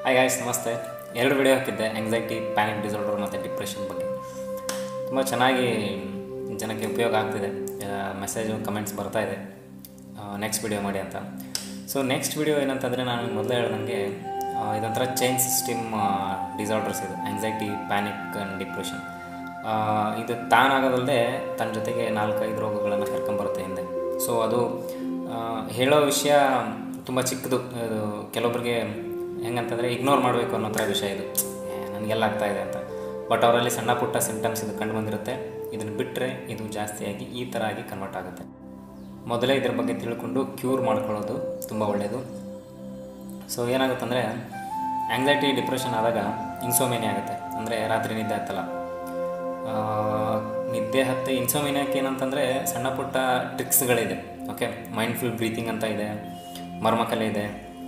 hi guys ನಮಸ್ತೆ ಎರಡು video ಹಾಕಿದ್ದೆ ಆಂಗ್ಸೈಟಿ ಪ್ಯಾನಿಕ್ ಡಿಸಾರ್ಡರ್ ಮತ್ತು ಡಿಪ್ರೆಷನ್ ಬಗ್ಗೆ ತುಂಬ ಚೆನ್ನಾಗಿ ಜನಕ್ಕೆ ಉಪಯೋಗ ಆಗ್ತಿದೆ ಮೆಸೇಜು ಕಮೆಂಟ್ಸ್ ಬರ್ತಾ ಇದೆ ನೆಕ್ಸ್ಟ್ ವಿಡಿಯೋ ಮಾಡಿ ಅಂತ ಸೊ ನೆಕ್ಸ್ಟ್ ವಿಡಿಯೋ ಏನಂತಂದರೆ ನಾನು ಮೊದಲೇ ಹೇಳ್ದಂಗೆ ಆ, ಇದೊಂಥರ ಚೈನ್ ಸಿಸ್ಟಮ್ ಡಿಸಾರ್ಡರ್ಸ್ ಇದು ಆಂಗ್ಸೈಟಿ ಪ್ಯಾನಿಕ್ ಆ್ಯಂಡ್ ಡಿಪ್ರೆಷನ್ ಇದು ತಾನಾಗೋದಲ್ಲದೆ ತನ್ನ ಜೊತೆಗೆ ನಾಲ್ಕೈದು ರೋಗಗಳನ್ನು ಕರ್ಕೊಂಬರುತ್ತೆ ಹಿಂದೆ ಸೊ ಅದು ಆ, ಹೇಳೋ ವಿಷಯ ತುಂಬ ಚಿಕ್ಕದು ಅದು ಕೆಲವೊಬ್ಬರಿಗೆ ಹೆಂಗಂತಂದರೆ ಇಗ್ನೋರ್ ಮಾಡಬೇಕು ಅನ್ನೋ ಥರ ವಿಷಯ ಇದು ಏ, ನನಗೆಲ್ಲ ಆಗ್ತಾ ಇದೆ ಅಂತ ಬಟ್ ಅವರಲ್ಲಿ ಸಣ್ಣ ಪುಟ್ಟ ಸಿಂಟಮ್ಸ್ ಇದು ಕಂಡು ಬಂದಿರುತ್ತೆ ಇದನ್ನು ಬಿಟ್ಟರೆ ಇದು ಜಾಸ್ತಿಯಾಗಿ ಈ ಥರ ಆಗಿ ಕನ್ವರ್ಟ್ ಆಗುತ್ತೆ ಮೊದಲೇ ಇದ್ರ ಬಗ್ಗೆ ತಿಳ್ಕೊಂಡು ಕ್ಯೂರ್ ಮಾಡ್ಕೊಳ್ಳೋದು ತುಂಬ ಒಳ್ಳೆಯದು ಸೊ ಏನಾಗುತ್ತಂದರೆ ಆ್ಯಂಗ್ಸೈಟಿ ಡಿಪ್ರೆಷನ್ ಆದಾಗ ಇನ್ಸೋಮೇನಿಯಾ ಆಗುತ್ತೆ ಅಂದರೆ ರಾತ್ರಿ ನಿದ್ದೆ ಹತ್ತಲ್ಲ ಆ, ನಿದ್ದೆ ಹತ್ತೆ ಇನ್ಸೋಮೇನಿಯಾಕ್ಕೆ ಏನಂತಂದರೆ ಸಣ್ಣ ಪುಟ್ಟ ಟ್ರಿಕ್ಸ್ಗಳಿದೆ ಓಕೆ ಮೈಂಡ್ಫುಲ್ ಬ್ರೀತಿಂಗ್ ಅಂತ ಇದೆ ಮರ್ಮಕಲೆ ಇದೆ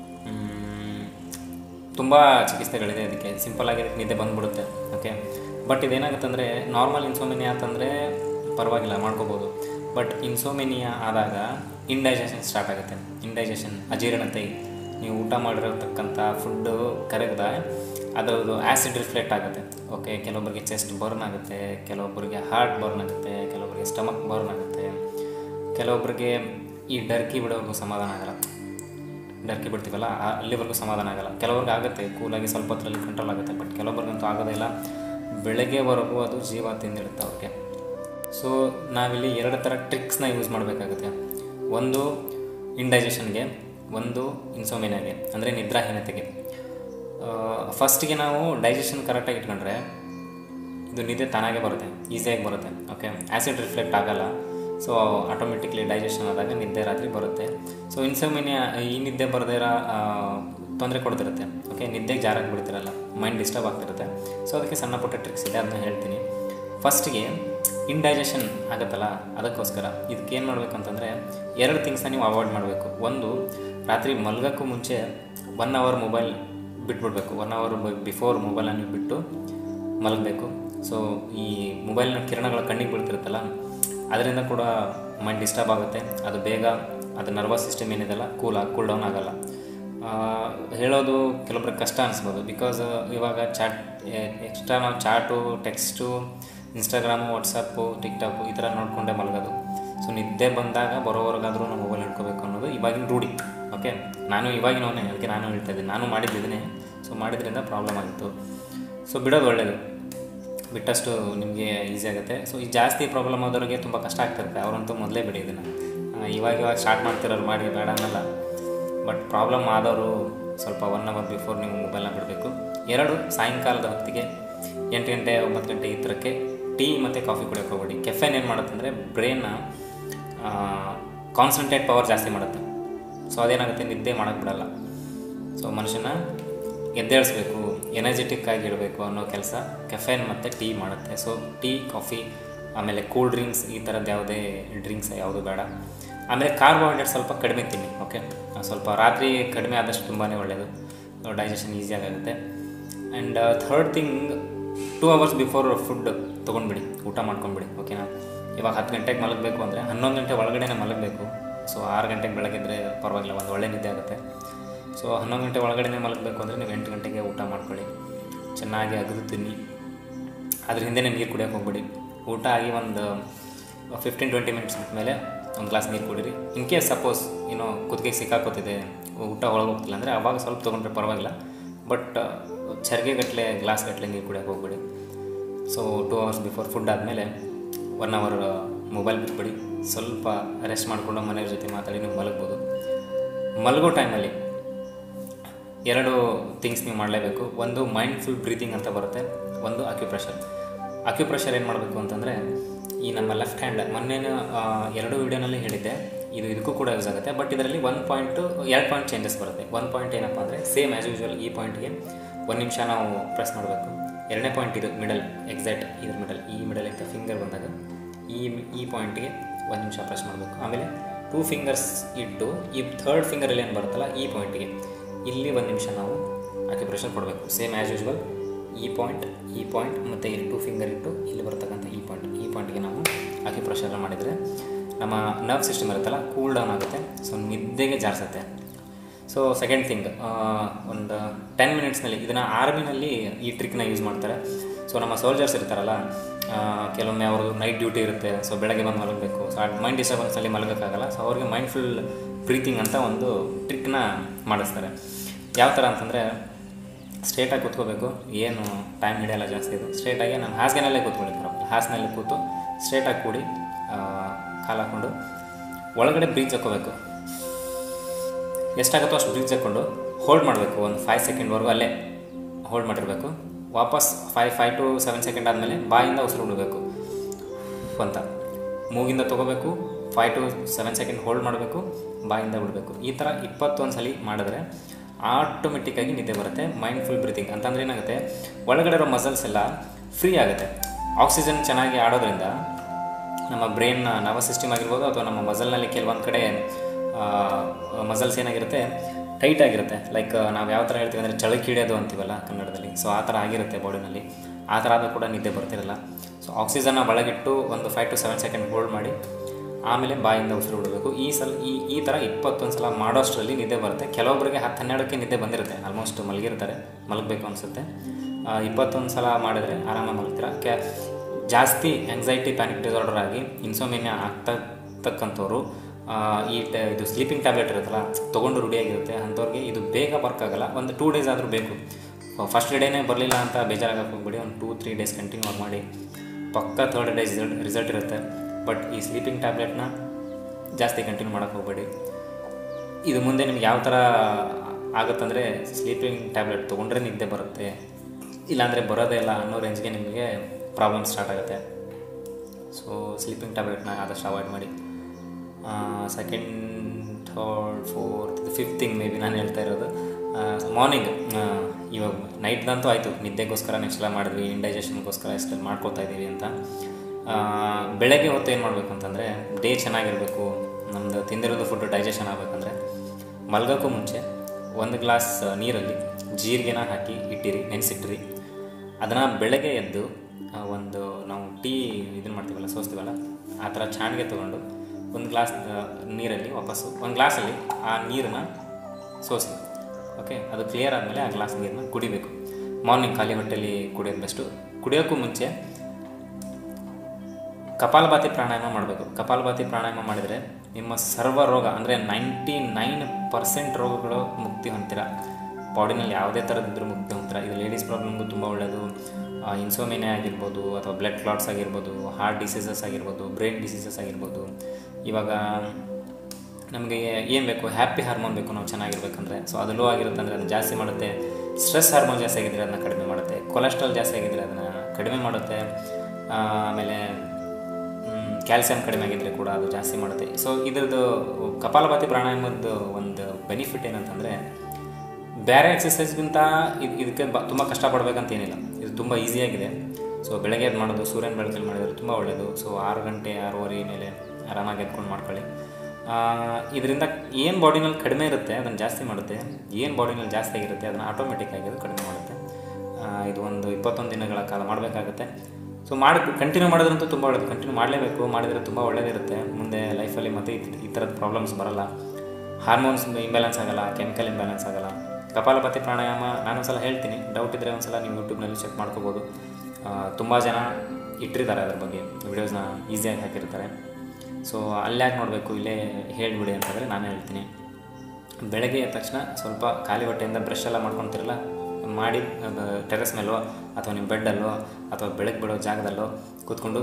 ತುಂಬ ಚಿಕಿತ್ಸೆಗಳಿದೆ ಅದಕ್ಕೆ ಸಿಂಪಲ್ಲಾಗಿ ಅದಕ್ಕೆ ನಿದ್ದೆ ಬಂದ್ಬಿಡುತ್ತೆ ಓಕೆ ಬಟ್ ಇದೇನಾಗುತ್ತೆ ಅಂದರೆ ನಾರ್ಮಲ್ ಇನ್ಸೋಮಿನಿಯಾ ಅಂತಂದರೆ ಪರವಾಗಿಲ್ಲ ಮಾಡ್ಕೋಬೋದು ಬಟ್ ಇನ್ಸೋಮಿನಿಯಾ ಆದಾಗ ಇಂಡೈಜೆಷನ್ ಸ್ಟಾರ್ಟ್ ಆಗುತ್ತೆ ಇಂಡೈಜೆಷನ್ ಅಜೀರ್ಣತೆ ನೀವು ಊಟ ಮಾಡಿರತಕ್ಕಂಥ ಫುಡ್ಡು ಕರಗದ ಅದರದ್ದು ಆ್ಯಸಿಡ್ ರಿಫ್ಲೆಕ್ಟ್ ಆಗುತ್ತೆ ಓಕೆ ಕೆಲವೊಬ್ಬರಿಗೆ ಚೆಸ್ಟ್ ಬರ್ನ್ ಆಗುತ್ತೆ ಕೆಲವೊಬ್ಬರಿಗೆ ಹಾರ್ಟ್ ಬರ್ನ್ ಆಗುತ್ತೆ ಕೆಲವೊಬ್ಬರಿಗೆ ಸ್ಟಮಕ್ ಬರ್ನ್ ಆಗುತ್ತೆ ಕೆಲವೊಬ್ಬರಿಗೆ ಈ ಡರ್ಕಿ ಬಿಡೋರ್ಗೂ ಸಮಾಧಾನ ಆಗಲ್ಲ ಡರ್ಕಿ ಬಿಡ್ತೀವಲ್ಲ ಆ- ಅಲ್ಲಿವರೆಗೂ ಸಮಾಧಾನ ಆಗಲ್ಲ ಕೆಲವ್ರಿಗೆ ಆಗುತ್ತೆ ಕೂಲಾಗಿ ಸ್ವಲ್ಪ ಹೊತ್ತರಲ್ಲಿ ಕಂಟ್ರೋಲ್ ಆಗುತ್ತೆ ಬಟ್ ಕೆಲವೊಬ್ರಿಗಂತೂ ಆಗೋದಿಲ್ಲ ಬೆಳಗ್ಗೆವರೆಗೂ ಅದು ಜೀವ ತಿಂದಿಡುತ್ತೆ ಅವ್ರಿಗೆ ಸೊ ನಾವಿಲ್ಲಿ ಎರಡು ಥರ ಟ್ರಿಕ್ಸ್ನ ಯೂಸ್ ಮಾಡಬೇಕಾಗುತ್ತೆ ಒಂದು ಇಂಡೈಜೆಷನ್ಗೆ ಒಂದು ಇನ್ಸೋಮಿನಿಯಾಗೆ ಅಂದರೆ ನಿದ್ರಾಹೀನತೆಗೆ ಫಸ್ಟಿಗೆ ನಾವು ಡೈಜೆಷನ್ ಕರೆಕ್ಟಾಗಿ ಇಟ್ಕೊಂಡ್ರೆ ಇದು ನಿದ್ದೆ ತಾನಾಗೆ ಬರುತ್ತೆ ಈಸಿಯಾಗಿ ಬರುತ್ತೆ ಓಕೆ ಆ್ಯಸಿಡ್ ರಿಫ್ಲೆಕ್ಟ್ ಆಗಲ್ಲ ಸೊ ಆಟೋಮೆಟಿಕ್ಲಿ ಡೈಜೆಷನ್ ಆದಾಗ ನಿದ್ದೆ ರಾತ್ರಿ ಬರುತ್ತೆ ಸೊ ಇನ್ಸೋಮಿನಿಯಾ ಈ ನಿದ್ದೆ ಬರದೇ ಇರೋ ತೊಂದರೆ ಕೊಡ್ತಿರುತ್ತೆ ಓಕೆ ನಿದ್ದೆಗೆ ಜಾರಾಗಿ ಬಿಡ್ತಿರಲ್ಲ ಮೈಂಡ್ ಡಿಸ್ಟರ್ಬ್ ಆಗ್ತಿರುತ್ತೆ ಸೊ ಅದಕ್ಕೆ ಸಣ್ಣ ಪುಟ್ಟ ಟ್ರಿಕ್ಸ್ ಇದೆ ಅದನ್ನ ಹೇಳ್ತೀನಿ ಫಸ್ಟಿಗೆ ಇಂಡೈಜೆಷನ್ ಆಗುತ್ತಲ್ಲ ಅದಕ್ಕೋಸ್ಕರ ಇದಕ್ಕೆ ಏನು ಮಾಡಬೇಕು ಅಂತಂದರೆ ಎರಡು ಥಿಂಗ್ಸ್ನ ನೀವು ಅವಾಯ್ಡ್ ಮಾಡಬೇಕು ಒಂದು ರಾತ್ರಿ ಮಲ್ಗೋಕ್ಕೂ ಮುಂಚೆ ಒನ್ ಅವರ್ ಮೊಬೈಲ್ ಬಿಟ್ಬಿಡ್ಬೇಕು ಒನ್ ಅವರ್ ಬಿಫೋರ್ ಮೊಬೈಲನ್ನು ನೀವು ಬಿಟ್ಟು ಮಲಗಬೇಕು ಸೊ ಈ ಮೊಬೈಲ್ನ ಕಿರಣಗಳ ಕಣ್ಣಿಗೆ ಬೀಳ್ತಿರುತ್ತಲ್ಲ ಅದರಿಂದ ಕೂಡ ಮೈಂಡ್ ಡಿಸ್ಟರ್ಬ್ ಆಗುತ್ತೆ ಅದು ಬೇಗ ಅದು ನರ್ವಸ್ ಸಿಸ್ಟಮ್ ಏನಿದೆಲ್ಲ ಕೂಲ್ ಕೂಲ್ ಡೌನ್ ಆಗಲ್ಲ ಆ, ಹೇಳೋದು ಕೆಲವೊಬ್ರಿಗೆ ಕಷ್ಟ ಅನಿಸ್ಬೋದು ಬಿಕಾಸ್ ಇವಾಗ ಚಾಟ್ ಎಕ್ಸ್ಟ್ರಾ ನಾವು chat text Instagram WhatsApp TikTok ಈ ಥರ ನೋಡಿಕೊಂಡೇ ಮಲಗೋದು ಸೊ ನಿದ್ದೆ ಬಂದಾಗ ಬರೋವರೆಗಾದರೂ ನಾವು ಮೊಬೈಲ್ ಹಿಡ್ಕೋಬೇಕು ಅನ್ನೋದು ಇವಾಗಿನ ರೂಢಿ ಓಕೆ ನಾನು ಇವಾಗಿನವನೇ ಅದಕ್ಕೆ ನಾನು ಹೇಳ್ತಾ ಇದ್ದೀನಿ ನಾನು ಮಾಡಿದ್ದಿದ್ದೇನೆ ಸೊ ಮಾಡಿದ್ರಿಂದ ಪ್ರಾಬ್ಲಮ್ ಆಗಿತ್ತು ಸೊ ಬಿಡೋದು ಒಳ್ಳೆಯದು ಬಿಟ್ಟಷ್ಟು ನಿಮಗೆ ಈಸಿ ಆಗುತ್ತೆ ಸೊ ಈ ಜಾಸ್ತಿ ಪ್ರಾಬ್ಲಮ್ ಆದವ್ರಿಗೆ ತುಂಬ ಕಷ್ಟ ಆಗ್ತಿರುತ್ತೆ ಅವರಂತೂ ಮೊದಲೇ ಬಿಡಿ ಇದನ್ನು ಆ, ಇವಾಗ ಇವಾಗ ಸ್ಟಾರ್ಟ್ ಮಾಡ್ತಿರೋರು ಮಾಡಿ ಬೇಡ ಅನ್ನಲ್ಲ ಬಟ್ ಪ್ರಾಬ್ಲಮ್ ಆದವರು ಸ್ವಲ್ಪ ಒನ್ ಅವರ್ ಬಿಫೋರ್ ನೀವು ಮೊಬೈಲ್ನ ಬಿಡಬೇಕು ಎರಡು ಸಾಯಂಕಾಲದ ಹೊತ್ತಿಗೆ ಎಂಟು ಗಂಟೆ ಒಂಬತ್ತು ಗಂಟೆ ಈ ಥರಕ್ಕೆ ಟೀ ಮತ್ತು ಕಾಫಿ ಕುಡಿಯೋಕೆ ಹೋಗ್ಬೇಡಿ ಕೆಫೆನ್ ಏನು ಮಾಡುತ್ತಂದರೆ ಬ್ರೈನ್ನ ಕಾನ್ಸಂಟ್ರೇಟ್ ಪವರ್ ಜಾಸ್ತಿ ಮಾಡುತ್ತೆ ಸೊ ಅದೇನಾಗುತ್ತೆ ನಿದ್ದೆ ಮಾಡೋಕ್ಕೆ ಬಿಡಲ್ಲ ಸೊ ಮನುಷ್ಯನ ಎದ್ದೇಳಿಸ್ಬೇಕು ಎನರ್ಜೆಟಿಕ್ ಆಗಿ ಇಡಬೇಕು ಅನ್ನೋ ಕೆಲಸ ಕೆಫೆನ್ ಮತ್ತು ಟೀ ಮಾಡುತ್ತೆ ಸೊ ಟೀ ಕಾಫಿ ಆಮೇಲೆ ಕೂಲ್ ಡ್ರಿಂಕ್ಸ್ ಈ ಥರದ್ದು ಯಾವುದೇ ಡ್ರಿಂಕ್ಸ್ ಯಾವುದು ಬೇಡ ಆಮೇಲೆ ಕಾರ್ಬೋಹೈಡ್ರೇಟ್ ಸ್ವಲ್ಪ ಕಡಿಮೆ ತಿನ್ನಿ ಓಕೆ ಸ್ವಲ್ಪ ರಾತ್ರಿ ಕಡಿಮೆ ಆದಷ್ಟು ತುಂಬಾ ಒಳ್ಳೆಯದು ಡೈಜೆಷನ್ ಈಸಿಯಾಗಿ ಆಗುತ್ತೆ and third thing two hours before food ತೊಗೊಂಡ್ಬಿಡಿ ಊಟ ಮಾಡ್ಕೊಂಡ್ಬಿಡಿ ಓಕೆನಾ ಇವಾಗ ಹತ್ತು ಗಂಟೆಗೆ ಮಲಗಬೇಕು ಅಂದರೆ ಹನ್ನೊಂದು ಗಂಟೆ ಒಳಗಡೆನೇ ಮಲಗಬೇಕು ಸೊ ಆರು ಗಂಟೆಗೆ ಬೆಳಗ್ಗೆದ್ರೆ ಪರವಾಗಿಲ್ಲ ಒಂದು ಒಳ್ಳೆ ನಿದ್ದೆ ಆಗುತ್ತೆ ಸೊ ಹನ್ನೊಂದು ಗಂಟೆ ಒಳಗಡೆನೇ ಮಲಗಬೇಕು ಅಂದರೆ ನೀವು ಎಂಟು ಗಂಟೆಗೆ ಊಟ ಮಾಡ್ಕೊಳ್ಳಿ ಚೆನ್ನಾಗಿ ಅಗದು ತಿನ್ನಿ ಅದ್ರ ಹಿಂದೆನೇ ನೀರು ಕುಡಿಯೋಕೆ ಹೋಗ್ಬೇಡಿ ಊಟ ಆಗಿ ಒಂದು ಫಿಫ್ಟೀನ್ ಟ್ವೆಂಟಿ ಮಿನಿಟ್ಸ್ ಮೇಲೆ ಒಂದು ಗ್ಲಾಸ್ ನೀರು ಕುಡೀರಿ ಇನ್ ಕೇಸ್ ಸಪೋಸ್ ಏನೋ ಕುತ್ತಿಗೆ ಸಿಕ್ಕಾಕೋತಿದೆ ಊಟ ಒಳಗೆ ಹೋಗ್ತಿಲ್ಲ ಅಂದರೆ ಅವಾಗ ಸ್ವಲ್ಪ ತೊಗೊಂಡ್ರೆ ಪರವಾಗಿಲ್ಲ ಬಟ್ ಚರ್ಗೆಗಟ್ಟಲೆ ಗ್ಲಾಸ್ ಗಟ್ಟಲೆ ನೀರು ಕುಡಿಯೋಕೆ ಹೋಗ್ಬೇಡಿ so two hours before food ಆದಮೇಲೆ ಒನ್ ಅವರ್ ಮೊಬೈಲ್ ಬಿಟ್ಬಿಡಿ ಸ್ವಲ್ಪ ರೆಸ್ಟ್ ಮಾಡಿಕೊಂಡು ಮನೆಯವ್ರ ಜೊತೆ ಮಾತಾಡಿ ನೀವು ಮಲಗ್ಬೋದು ಮಲಗೋ ಟೈಮಲ್ಲಿ ಎರಡು ಥಿಂಗ್ಸ್ ನೀವು ಮಾಡಲೇಬೇಕು ಒಂದು ಮೈಂಡ್ಫುಲ್ ಬ್ರೀತಿಂಗ್ ಅಂತ ಬರುತ್ತೆ ಒಂದು ಅಕ್ಯುಪ್ರೆಷರ್ ಅಕ್ಯುಪ್ರೆಷರ್ ಏನು ಮಾಡಬೇಕು ಅಂತಂದರೆ ಈ ನಮ್ಮ ಲೆಫ್ಟ್ ಹ್ಯಾಂಡ್ ಮೊನ್ನೆನ ಎರಡು ವೀಡಿಯೋನಲ್ಲಿ ಹೇಳಿದ್ದೆ ಇದು ಇದಕ್ಕೂ ಕೂಡ ಯೂಸ್ ಆಗುತ್ತೆ ಬಟ್ ಇದರಲ್ಲಿ ಒನ್ ಪಾಯಿಂಟು ಎರಡು ಪಾಯಿಂಟ್ ಚೇಂಜಸ್ ಬರುತ್ತೆ ಒನ್ ಪಾಯಿಂಟ್ ಏನಪ್ಪ ಅಂದರೆ ಸೇಮ್ ಆ್ಯಸ್ ಯೂಶ್ವಲ್ ಈ ಪಾಯಿಂಟ್ಗೆ ಒಂದು ನಿಮಿಷ ನಾವು ಪ್ರೆಸ್ ಮಾಡಬೇಕು ಎರಡನೇ ಪಾಯಿಂಟ್ ಇದು ಮಿಡಲ್ ಎಕ್ಸಾಕ್ಟ್ ಇದ್ರ ಮಿಡಲ್ ಈ ಮಿಡಲ್ ಅಂತ ಫಿಂಗರ್ ಬಂದಾಗ ಈ ಈ ಪಾಯಿಂಟ್ಗೆ ಒಂದು ನಿಮಿಷ ಪ್ರೆಸ್ ಮಾಡಬೇಕು ಆಮೇಲೆ ಟೂ ಫಿಂಗರ್ಸ್ ಇಟ್ಟು ಈ ಥರ್ಡ್ ಫಿಂಗರಲ್ಲಿ ಏನು ಬರುತ್ತಲ್ಲ ಈ ಪಾಯಿಂಟಿಗೆ ಇಲ್ಲಿ ಒಂದು ನಿಮಿಷ ನಾವು ಅಕ್ಯುಪ್ರೆಷರ್ ಕೊಡಬೇಕು ಸೇಮ್ ಆ್ಯಸ್ ಯೂಶ್ವಲ್ ಈ ಪಾಯಿಂಟ್ ಈ ಪಾಯಿಂಟ್ ಮತ್ತು ಇಲ್ಲಿ ಟೂ ಫಿಂಗರ್ ಇಟ್ಟು ಇಲ್ಲಿ ಬರ್ತಕ್ಕಂಥ ಈ ಪಾಯಿಂಟ್ ಈ ಪಾಯಿಂಟ್ಗೆ ನಾವು ಅಕ್ಯುಪ್ರೆಷರ್ ಮಾಡಿದರೆ ನಮ್ಮ ನರ್ವ್ ಸಿಸ್ಟಮ್ ಇರುತ್ತಲ್ಲ ಕೂಲ್ ಡೌನ್ ಆಗುತ್ತೆ ಸೊ ನಿದ್ದೆಗೆ ಜಾರಿಸುತ್ತೆ ಸೊ ಸೆಕೆಂಡ್ ಥಿಂಗ್ ಒಂದು ಟೆನ್ ಮಿನಿಟ್ಸ್ನಲ್ಲಿ ಇದನ್ನು ಆರ್ಮಿನಲ್ಲಿ ಈ ಟ್ರಿಕ್ನ ಯೂಸ್ ಮಾಡ್ತಾರೆ ಸೊ ನಮ್ಮ ಸೋಲ್ಜರ್ಸ್ ಇರ್ತಾರಲ್ಲ ಆ, ಕೆಲವೊಮ್ಮೆ ಅವರು ನೈಟ್ ಡ್ಯೂಟಿ ಇರುತ್ತೆ ಸೊ ಬೆಳಗ್ಗೆ ಬಂದು ಮಲಗಬೇಕು ಸೊ ಆ ಮೈಂಡ್ ಡಿಸ್ಟರ್ಬೆನ್ಸಲ್ಲಿ ಮಲಗೋಕ್ಕಾಗಲ್ಲ ಸೊ ಅವ್ರಿಗೆ ಮೈಂಡ್ಫುಲ್ ಬ್ರೀತಿಂಗ್ ಅಂತ ಒಂದು ಟ್ರಿಕ್ನ ಮಾಡಿಸ್ತಾರೆ ಯಾವ ಥರ ಅಂತಂದರೆ ಸ್ಟ್ರೇಟಾಗಿ ಕೂತ್ಕೋಬೇಕು ಏನು ಟೈಮ್ ಹಿಡಿಯಲ್ಲ ಜಾಸ್ತಿ ಇದು ಸ್ಟ್ರೇಟಾಗಿ ನಾನು ಹಾಸಿಗೆನಲ್ಲೇ ಕೂತ್ಕೊಳ್ಳಿ ಪರವಾಗಿಲ್ಲ ಹಾಸಿನಲ್ಲಿ ಕೂತು ಸ್ಟ್ರೇಟಾಗಿ ಕೂಡಿ ಆ, ಕಾಲು ಹಾಕ್ಕೊಂಡು ಒಳಗಡೆ ಬ್ರೀಚ್ ಹಾಕ್ಕೋಬೇಕು ಎಷ್ಟಾಗುತ್ತೋ ಅಷ್ಟು ಬ್ರೀಚ್ ಹಾಕ್ಕೊಂಡು ಹೋಲ್ಡ್ ಮಾಡಬೇಕು ಒಂದು ಫೈವ್ ಸೆಕೆಂಡ್ವರೆಗೂ ಅಲ್ಲೇ ಹೋಲ್ಡ್ ಮಾಡಿರಬೇಕು ವಾಪಸ್ five five to seven second ಆದಮೇಲೆ ಬಾಯಿಂದ ಉಸಿರು ಬಿಡಬೇಕು ಅಂತ ಮೂಗಿಂದ ತೊಗೋಬೇಕು five to seven second hold ಮಾಡಬೇಕು ಬಾಯಿಂದ ಬಿಡಬೇಕು ಈ ಥರ ಇಪ್ಪತ್ತೊಂದು ಸಲ ಮಾಡಿದ್ರೆ ಆಟೋಮೆಟಿಕ್ಕಾಗಿ ನಿದ್ದೆ ಬರುತ್ತೆ ಮೈಂಡ್ಫುಲ್ ಬ್ರೀತಿಂಗ್ ಅಂತಂದ್ರೆ ಏನಾಗುತ್ತೆ ಒಳಗಡೆ ಇರೋ ಮಸಲ್ಸ್ ಎಲ್ಲ ಫ್ರೀ ಆಗುತ್ತೆ ಆಕ್ಸಿಜನ್ ಚೆನ್ನಾಗಿ ಆಡೋದ್ರಿಂದ ನಮ್ಮ ಬ್ರೈನ್ ನರ್ವಸ್ ಸಿಸ್ಟಮ್ ಆಗಿರ್ಬೋದು ಅಥವಾ ನಮ್ಮ ಮಸಲ್ನಲ್ಲಿ ಕೆಲವೊಂದು ಕಡೆ ಮಸಲ್ಸ್ ಏನಾಗಿರುತ್ತೆ ಟೈಟ್ ಆಗಿರುತ್ತೆ ಲೈಕ್ ನಾವು ಯಾವ ಥರ ಹೇಳ್ತೀವಿ ಅಂದರೆ ಚಳಕಿ ಹಿಡಿಯೋದು ಅಂತೀವಲ್ಲ ಕನ್ನಡದಲ್ಲಿ ಸೊ ಆ ಥರ ಆಗಿರುತ್ತೆ ಬಾಡಿನಲ್ಲಿ ಆ ಥರ ಆದರೂ ಕೂಡ ನಿದ್ದೆ ಬರ್ತಿರಲ್ಲ ಸೊ ಆಕ್ಸಿಜನ್ನ ಒಳಗಿಟ್ಟು ಒಂದು five to seven second hold ಮಾಡಿ ಆಮೇಲೆ ಬಾಯಿಂದ ಉಸಿರು ಬಿಡಬೇಕು ಈ ಸಲ ಈ ಈ ಥರ ಇಪ್ಪತ್ತೊಂದು ಸಲ ಮಾಡೋಷ್ಟರಲ್ಲಿ ನಿದ್ದೆ ಬರುತ್ತೆ ಕೆಲವೊಬ್ಬರಿಗೆ ಹತ್ತು ಹನ್ನೆರಡಕ್ಕೆ ನಿದ್ದೆ ಬಂದಿರುತ್ತೆ ಆಲ್ಮೋಸ್ಟ್ ಮಲಗಿರ್ತಾರೆ ಮಲಗಬೇಕು ಅನಿಸುತ್ತೆ ಇಪ್ಪತ್ತೊಂದು ಸಲ ಮಾಡಿದರೆ ಆರಾಮಾಗಿ ಮಲಗ್ತೀರ ಕೆ ಜಾಸ್ತಿ ಆಂಗ್ಸೈಟಿ ಪ್ಯಾನಿಕ್ ಡಿಸಾರ್ಡರ್ ಆಗಿ ಇನ್ಸೋಮಿನಿಯಾ ಆಗ್ತಕ್ಕಂಥವ್ರು ಆ, ಈ ಟ ಇದು ಸ್ಲೀಪಿಂಗ್ ಟ್ಯಾಬ್ಲೆಟ್ ಇರುತ್ತಲ್ಲ ತೊಗೊಂಡು ರೂಢಿಯಾಗಿರುತ್ತೆ ಅಂಥವ್ರಿಗೆ ಇದು ಬೇಗ ವರ್ಕ್ ಆಗಲ್ಲ ಒಂದು ಟೂ ಡೇಸ್ ಆದರೂ ಬೇಕು ಫಸ್ಟ್ ಡೇನೇ ಬರಲಿಲ್ಲ ಅಂತ ಬೇಜಾರಾಗಕ್ಕೆ ಹೋಗ್ಬಿಡಿ ಒಂದು ಟೂ ತ್ರೀ ಡೇಸ್ ಕಂಟಿನ್ಯೂ ಮಾಡಿ ಪಕ್ಕ ಥರ್ಡ್ ಡೇಸ್ ರಿಸಲ್ಟ್ ರಿಸಲ್ಟ್ ಇರುತ್ತೆ ಬಟ್ ಈ ಸ್ಲೀಪಿಂಗ್ ಟ್ಯಾಬ್ಲೆಟ್ನ ಜಾಸ್ತಿ ಕಂಟಿನ್ಯೂ ಮಾಡೋಕ್ಕೆ ಹೋಗಬೇಡಿ ಇದು ಮುಂದೆ ನಿಮ್ಗೆ ಯಾವ ಥರ ಆಗುತ್ತಂದರೆ ಸ್ಲೀಪಿಂಗ್ ಟ್ಯಾಬ್ಲೆಟ್ ತೊಗೊಂಡ್ರೆ ನಿದ್ದೆ ಬರುತ್ತೆ ಇಲ್ಲಾಂದರೆ ಬರೋದೇ ಇಲ್ಲ ಅನ್ನೋ ರೇಂಜ್ಗೆ ನಿಮಗೆ ಪ್ರಾಬ್ಲಮ್ ಸ್ಟಾರ್ಟ್ ಆಗುತ್ತೆ ಸೊ ಸ್ಲೀಪಿಂಗ್ ಟ್ಯಾಬ್ಲೆಟ್ನ ಆದಷ್ಟು ಅವಾಯ್ಡ್ ಮಾಡಿ second third fourth fifth thing maybe ನಾನು ಹೇಳ್ತಾ ಇರೋದು ಮಾರ್ನಿಂಗ್ ಇವಾಗ ನೈಟ್ದಂತೂ ಆಯಿತು ನಿದ್ದೆಗೋಸ್ಕರ ನೆಕ್ಸ್ಟ್ ಎಲ್ಲ ಮಾಡಿದ್ವಿ ಇಂಡೈಜೆಷನ್ಗೋಸ್ಕರ ಇಷ್ಟೆಲ್ಲ ಮಾಡ್ಕೊತಾ ಇದ್ದೀವಿ ಅಂತ ಆ, ಬೆಳಗ್ಗೆ ಹೊತ್ತು ಏನು ಮಾಡಬೇಕು ಅಂತಂದರೆ ಡೇ ಚೆನ್ನಾಗಿರಬೇಕು ನಮ್ಮದು ತಿಂದಿರೋದು ಫುಡ್ ಡೈಜೆಷನ್ ಆಗಬೇಕಂದ್ರೆ ಮಲ್ಗೋಕ್ಕೂ ಮುಂಚೆ ಒಂದು ಗ್ಲಾಸ್ ನೀರಲ್ಲಿ ಜೀರಿಗೆನ ಹಾಕಿ ಇಟ್ಟಿರಿ ನೆನೆಸಿಟ್ಟಿರಿ ಅದನ್ನು ಬೆಳಗ್ಗೆ ಎದ್ದು ಆ, ಒಂದು ನಾವು ಟೀ ಇದನ್ನು ಮಾಡ್ತೀವಲ್ಲ ಸೋಸ್ತೀವಲ್ಲ ಆ ಥರ ಚಾಣಿಗೆ ತೊಗೊಂಡು ಒಂದು ಗ್ಲಾಸ್ ನೀರಲ್ಲಿ ವಾಪಸ್ಸು ಒಂದು ಗ್ಲಾಸಲ್ಲಿ ಆ ನೀರನ್ನ ಸೋಸಿ ಓಕೆ ಅದು ಕ್ಲಿಯರ್ ಆದಮೇಲೆ ಆ ಗ್ಲಾಸ್ ನೀರನ್ನ ಕುಡಿಬೇಕು ಮಾರ್ನಿಂಗ್ ಖಾಲಿ ಹೊಟ್ಟೆಲಿ ಕುಡಿಯೋದು ಬೆಸ್ಟು ಕುಡಿಯೋಕ್ಕೂ ಮುಂಚೆ ಕಪಾಲಭಾತಿ ಪ್ರಾಣಾಯಾಮ ಮಾಡಬೇಕು ಕಪಾಲಭಾತಿ ಪ್ರಾಣಾಯಾಮ ಮಾಡಿದರೆ ನಿಮ್ಮ ಸರ್ವ ರೋಗ ಅಂದರೆ ನೈಂಟಿ ನೈನ್ ಪರ್ಸೆಂಟ್ ರೋಗಗಳು ಮುಕ್ತಿ ಹೊಂದಿರ ಬಾಡಿನಲ್ಲಿ ಯಾವುದೇ ಥರದಿದ್ದರೂ ಮುಕ್ತಿ ಹೊಂದಿರ ಇದು ಲೇಡೀಸ್ ಪ್ರಾಬ್ಲಮ್ಗೂ ತುಂಬ ಒಳ್ಳೆಯದು ಇನ್ಸೋಮಿನಿಯಾ ಆಗಿರ್ಬೋದು ಅಥವಾ ಬ್ಲಡ್ ಕ್ಲಾಟ್ಸ್ ಆಗಿರ್ಬೋದು ಹಾರ್ಟ್ ಡಿಸೀಸಸ್ ಆಗಿರ್ಬೋದು ಬ್ರೈನ್ ಡಿಸೀಸಸ್ ಆಗಿರ್ಬೋದು ಇವಾಗ ನಮಗೆ ಏನು ಬೇಕು ಹ್ಯಾಪಿ ಹಾರ್ಮೋನ್ ಬೇಕು ನಾವು ಚೆನ್ನಾಗಿರ್ಬೇಕಂದ್ರೆ ಸೊ ಅದು ಲೋ ಆಗಿರುತ್ತೆ ಅಂದರೆ ಅದನ್ನು ಜಾಸ್ತಿ ಮಾಡುತ್ತೆ ಸ್ಟ್ರೆಸ್ ಹಾರ್ಮೋನ್ ಜಾಸ್ತಿ ಆಗಿದ್ರೆ ಅದನ್ನು ಕಡಿಮೆ ಮಾಡುತ್ತೆ ಕೊಲೆಸ್ಟ್ರಾಲ್ ಜಾಸ್ತಿ ಆಗಿದ್ರೆ ಅದನ್ನು ಕಡಿಮೆ ಮಾಡುತ್ತೆ ಆ, ಆಮೇಲೆ ಕ್ಯಾಲ್ಸಿಯಂ ಕಡಿಮೆ ಆಗಿದ್ರೆ ಕೂಡ ಅದು ಜಾಸ್ತಿ ಮಾಡುತ್ತೆ ಸೊ ಇದ್ರದ್ದು ಕಪಾಲಭಾತಿ ಪ್ರಾಣಾಯಾಮದ ಒಂದು ಬೆನಿಫಿಟ್ ಏನಂತಂದರೆ ಬೇರೆ ಎಕ್ಸಸೈಸ್ಗಿಂತ ಇದು ಇದಕ್ಕೆ ಬ ತುಂಬ ಕಷ್ಟಪಡ್ಬೇಕಂತ ಏನಿಲ್ಲ ಇದು ತುಂಬ ಈಸಿಯಾಗಿದೆ ಸೊ ಬೆಳಗ್ಗೆ ಎದ್ದು ಮಾಡೋದು ಸೂರ್ಯನ ಬೆಳಕಲ್ಲಿ ಮಾಡಿದ್ರೆ ತುಂಬ ಒಳ್ಳೆಯದು ಸೊ ಆರು ಗಂಟೆ ಆರೂವರೆ ಮೇಲೆ ಆರಾಮಾಗಿ ಎದ್ಕೊಂಡು ಮಾಡ್ಕೊಳ್ಳಿ ಇದರಿಂದ ಏನು ಬಾಡಿನಲ್ಲಿ ಕಡಿಮೆ ಇರುತ್ತೆ ಅದನ್ನು ಜಾಸ್ತಿ ಮಾಡುತ್ತೆ ಏನು ಬಾಡಿನಲ್ಲಿ ಜಾಸ್ತಿ ಆಗಿರುತ್ತೆ ಅದನ್ನು ಆಟೋಮೆಟಿಕ್ ಆಗಿ ಅದು ಕಡಿಮೆ ಮಾಡುತ್ತೆ ಆ, ಇದು ಒಂದು ಇಪ್ಪತ್ತೊಂದು ದಿನಗಳ ಕಾಲ ಮಾಡಬೇಕಾಗುತ್ತೆ ಸೊ ಮಾಡಿ ಕಂಟಿನ್ಯೂ ಮಾಡೋದ್ರಂತೂ ತುಂಬ ಒಳ್ಳೆಯದು ಕಂಟಿನ್ಯೂ ಮಾಡಲೇಬೇಕು ಮಾಡಿದರೆ ತುಂಬ ಒಳ್ಳೆಯದಿರುತ್ತೆ ಮುಂದೆ ಲೈಫಲ್ಲಿ ಮತ್ತೆ ಈ ಈ ಥರದ ಪ್ರಾಬ್ಲಮ್ಸ್ ಬರಲ್ಲ ಹಾರ್ಮೋನ್ಸ್ ಇಂಬ್ಯಾಲೆನ್ಸ್ ಆಗಲ್ಲ ಕೆಮಿಕಲ್ ಇಂಬ್ಯಾಲೆನ್ಸ್ ಆಗಲ್ಲ ಕಪಾಲಭಾತಿ ಪ್ರಾಣಾಯಾಮ ನಾನು ಒಂದ್ಸಲ ಹೇಳ್ತೀನಿ ಡೌಟ್ ಇದ್ದರೆ ಒಂದ್ಸಲ ನೀವು ಯೂಟ್ಯೂಬ್ನಲ್ಲಿ ಚೆಕ್ ಮಾಡ್ಕೋಬೋದು ತುಂಬ ಜನ ಇಟ್ಟಿರ್ತಾರೆ ಅದ್ರ ಬಗ್ಗೆ ವಿಡಿಯೋಸ್ನ ಈಸಿಯಾಗಿ ಹಾಕಿರ್ತಾರೆ ಸೊ ಅಲ್ಲ್ಯಾಕೆ ನೋಡಬೇಕು ಇಲ್ಲೇ ಹೇಳಿಬಿಡಿ ಅಂತಂದರೆ ನಾನು ಹೇಳ್ತೀನಿ ಬೆಳಗ್ಗೆ ಎದ್ದ ತಕ್ಷಣ ಸ್ವಲ್ಪ ಖಾಲಿ ಹೊಟ್ಟೆಯಿಂದ ಬ್ರಷ್ ಎಲ್ಲ ಮಾಡ್ಕೊತಿರಲ್ಲ ಮಾಡಿ ಟೆರೆಸ್ ಮೇಲೋ ಅಥವಾ ನಿಮ್ಮ ಬೆಡ್ಡಲ್ಲೋ ಅಥವಾ ಬೆಳಗ್ಗೆ ಬಿಡೋ ಜಾಗದಲ್ಲೋ ಕೂತ್ಕೊಂಡು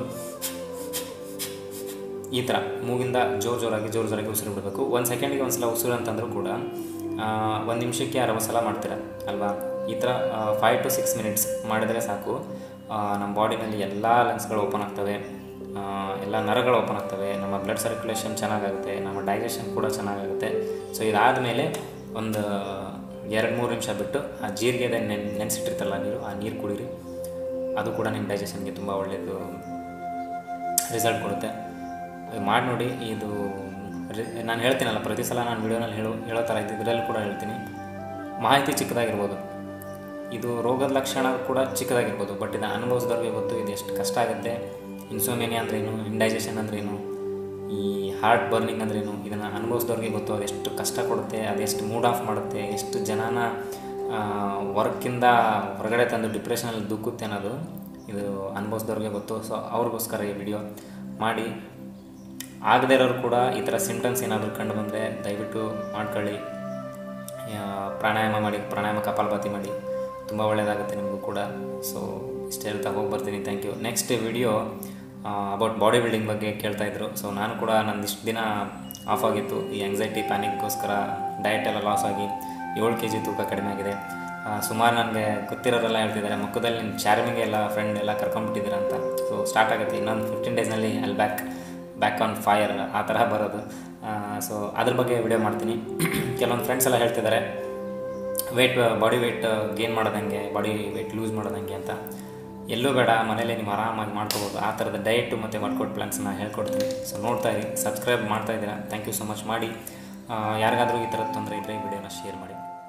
ಈ ಥರ ಮೂಗಿಂದ ಜೋರು ಜೋರಾಗಿ ಜೋರು ಜೋರಾಗಿ ಉಸಿರು ಬಿಡಬೇಕು ಒಂದು ಸೆಕೆಂಡಿಗೆ ಒಂದು ಸಲ ಉಸಿರು ಅಂತಂದರೂ ಕೂಡ ಒಂದು ನಿಮಿಷಕ್ಕೆ ಅರವತ್ತು ಸಲ ಮಾಡ್ತೀರ ಅಲ್ವಾ ಈ ಥರ ಫೈವ್ ಟು ಸಿಕ್ಸ್ ಮಿನಿಟ್ಸ್ ಮಾಡಿದರೆ ಸಾಕು ಆ, ನಮ್ಮ ಬಾಡಿನಲ್ಲಿ ಎಲ್ಲ ಲಂಗ್ಸ್ಗಳು ಓಪನ್ ಆಗ್ತವೆ ಆ, ಎಲ್ಲ ನರಗಳು ಓಪನ್ ಆಗ್ತವೆ ನಮ್ಮ ಬ್ಲಡ್ ಸರ್ಕ್ಯುಲೇಷನ್ ಚೆನ್ನಾಗಾಗುತ್ತೆ ನಮ್ಮ ಡೈಜೆಷನ್ ಕೂಡ ಚೆನ್ನಾಗಾಗುತ್ತೆ ಸೊ ಇದಾದ ಮೇಲೆ ಒಂದು ಎರಡು ಮೂರು ನಿಮಿಷ ಬಿಟ್ಟು ಆ ಜೀರಿಗೆದ ನೆನ್ ನೆನೆಸಿಟ್ಟಿರ್ತಾರಲ್ಲ ನೀರು ಆ ನೀರು ಕುಡೀರಿ ಅದು ಕೂಡ ನಿಮ್ಮ ಡೈಜೆಷನ್ಗೆ ತುಂಬ ಒಳ್ಳೆಯದು ರಿಸಲ್ಟ್ ಕೊಡುತ್ತೆ ಮಾಡಿ ನೋಡಿ ಇದು ರಿ- ನಾನು ಹೇಳ್ತೀನಲ್ಲ ಪ್ರತಿ ಸಲ ನಾನು ವಿಡಿಯೋನಲ್ಲಿ ಹೇಳೋ ಹೇಳೋ ಥರ ಇದು ಇದರಲ್ಲಿ ಕೂಡ ಹೇಳ್ತೀನಿ ಮಾಹಿತಿ ಚಿಕ್ಕದಾಗಿರ್ಬೋದು ಇದು ರೋಗದ ಲಕ್ಷಣ ಕೂಡ ಚಿಕ್ಕದಾಗಿರ್ಬೋದು ಬಟ್ ಇದನ್ನು ಅನುಭವಿಸಿದವ್ರಿಗೆ ಗೊತ್ತು ಇದು ಎಷ್ಟು ಕಷ್ಟ ಆಗುತ್ತೆ ಇನ್ಸೋಮೇನಿಯಾ ಅಂದ್ರೇನು ಇಂಡೈಜೆಷನ್ ಅಂದ್ರೇನು ಈ ಹಾರ್ಟ್ ಬರ್ನಿಂಗ್ ಅಂದ್ರೇನು ಇದನ್ನು ಅನುಭವಿಸಿದವ್ರಿಗೆ ಗೊತ್ತು ಅದೆಷ್ಟು ಕಷ್ಟ ಕೊಡುತ್ತೆ ಅದೆಷ್ಟು ಮೂಡ್ ಆಫ್ ಮಾಡುತ್ತೆ ಎಷ್ಟು ಜನನ ವರ್ಕಿಂದ ಹೊರಗಡೆ ತಂದು ಡಿಪ್ರೆಷನಲ್ಲಿ ದುಕ್ಕುತ್ತೆ ಅನ್ನೋದು ಇದು ಅನುಭವಿಸಿದವ್ರಿಗೆ ಗೊತ್ತು ಸೊ ಅವ್ರಿಗೋಸ್ಕರ ಈ ವಿಡಿಯೋ ಮಾಡಿ ಆಗದೇ ಇರೋರು ಕೂಡ ಈ ಥರ ಸಿಂಟಮ್ಸ್ ಏನಾದರೂ ಕಂಡು ಬಂದರೆ ದಯವಿಟ್ಟು ಮಾಡ್ಕೊಳ್ಳಿ ಆ, ಪ್ರಾಣಾಯಾಮ ಮಾಡಿ ಪ್ರಾಣಾಯಾಮ ಕಪಾಲಭಾತಿ ಮಾಡಿ ತುಂಬ ಒಳ್ಳೆಯದಾಗುತ್ತೆ ನಿಮಗೂ ಕೂಡ ಸೊ ಇಷ್ಟು ಹೇಳ್ತಾ ಹೋಗಿ ಬರ್ತೀನಿ thank you next video about body building ಬಗ್ಗೆ ಕೇಳ್ತಾ ಇದ್ರು ಸೊ ನಾನು ಕೂಡ ನಂದು ಇಷ್ಟು ದಿನ ಆಫ್ ಆಗಿತ್ತು ಈ ಆಂಗ್ಸೈಟಿ ಪ್ಯಾನಿಕ್ಗೋಸ್ಕರ ಡಯಟ್ ಎಲ್ಲ ಲಾಸ್ ಆಗಿ ಏಳು ಕೆ ಜಿ ತೂಕ ಕಡಿಮೆ ಆಗಿದೆ ಸುಮಾರು ನನಗೆ ಗೊತ್ತಿರೋರೆಲ್ಲ ಹೇಳ್ತಿದ್ದಾರೆ ಮುಖದಲ್ಲಿ ನಿಮ್ಮ ಚಾರ್ಮಿಂಗ್ ಎಲ್ಲ ಫ್ರೆಂಡ್ ಎಲ್ಲ ಕರ್ಕೊಂಡ್ಬಿಟ್ಟಿದ್ದೀರ ಅಂತ ಸೊ ಸ್ಟಾರ್ಟ್ ಆಗುತ್ತೆ ಇನ್ನೊಂದು ಫಿಫ್ಟೀನ್ ಡೇಸ್ನಲ್ಲಿ ಅಲ್ಲಿ ಬ್ಯಾಕ್ ಬ್ಯಾಕ್ ಆನ್ ಫೈರ್ ಆ ಥರ ಬರೋದು ಸೊ ಅದ್ರ ಬಗ್ಗೆ ವಿಡಿಯೋ ಮಾಡ್ತೀನಿ ಕೆಲವೊಂದು ಫ್ರೆಂಡ್ಸ್ ಎಲ್ಲ ಹೇಳ್ತಿದ್ದಾರೆ ವೆಯ್ಟ್ ಬಾಡಿ ವೆಯ್ಟ್ ಗೇನ್ ಮಾಡೋದಂಗೆ ಬಾಡಿ ವೆಯ್ಟ್ ಲೂಸ್ ಮಾಡೋದಂಗೆ ಅಂತ ಎಲ್ಲೂ ಬೇಡ ಮನೇಲಿ ನೀವು ಆರಾಮಾಗಿ ಮಾಡ್ಕೋಬೋದು ಆ ಥರದ ಡಯಟು ಮತ್ತು ವರ್ಕೌಟ್ ಪ್ಲ್ಯಾನ್ಸ್ನ ಹೇಳ್ಕೊಡ್ತೀನಿ ಸೊ ನೋಡ್ತಾ ಇರಿ ಸಬ್ಸ್ಕ್ರೈಬ್ ಮಾಡ್ತಾ ಇದ್ದೀರಾ ಥ್ಯಾಂಕ್ ಯು ಸೊ ಮಚ್ ಮಾಡಿ ಆ, ಯಾರಿಗಾದ್ರೂ ಈ ಥರದ ತೊಂದರೆ ಇದ್ದರೆ ಈ ವಿಡಿಯೋನ ಶೇರ್ ಮಾಡಿ